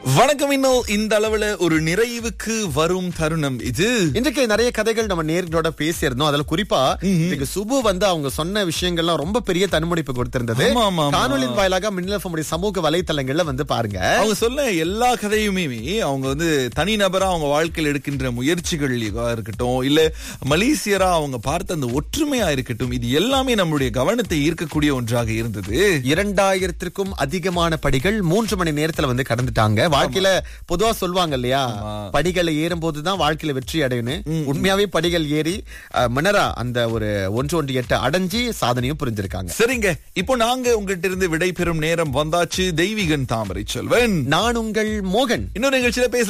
வணக்கம் இன்னும் இந்த அளவுல ஒரு நிறைவுக்கு வரும் தருணம் இது இன்றைக்கு நிறைய கதைகள் நம்ம நேர்களோட பேசியிருந்தோம் அதுல குறிப்பா இன்னைக்கு சுபு வந்து அவங்க சொன்ன விஷயங்கள்லாம் ரொம்ப பெரிய தன்முடிப்பு கொடுத்திருந்தது ஆமா, ஆமா, ஆமா. காணொலியின் வாயிலாக மின்னலஃபமுடைய சமூக வலைத்தளங்கள்ல வந்து பாருங்க அவங்க சொல்ல எல்லா கதையுமே அவங்க வந்து தனிநபரா அவங்க வாழ்க்கையில் எடுக்கின்ற முயற்சிகள் இருக்கட்டும் இல்ல மலேசியரா அவங்க பார்த்த அந்த ஒற்றுமையா இருக்கட்டும் இது எல்லாமே நம்மளுடைய கவனத்தை ஈர்க்கக்கூடிய ஒன்றாக இருந்தது இரண்டாயிரத்திற்கும் அதிகமான படிகள் மூன்று மணி நேரத்துல வந்து கடந்துட்டாங்க வாழ்க்கையில பொதுவா சொல்லுவாங்க இல்லையா படிகளை ஏறும் போதுதான் வாழ்க்கையில வெற்றி அடையணும் உண்மையாவே படிகள் ஏறி அஹ், மன்னரா அந்த ஒரு ஒன்று ஒன்று எட்டு அடைஞ்சு சாதனையும் புரிஞ்சிருக்காங்க சரிங்க இப்போ நாங்க உங்ககிட்ட இருந்து விடை பெறும் நேரம் வந்தாச்சு தெய்வீகன் தாமரை செல்வன் நான் உங்கள் மோகன் இன்னொரு நிகழ்ச்சியில பேச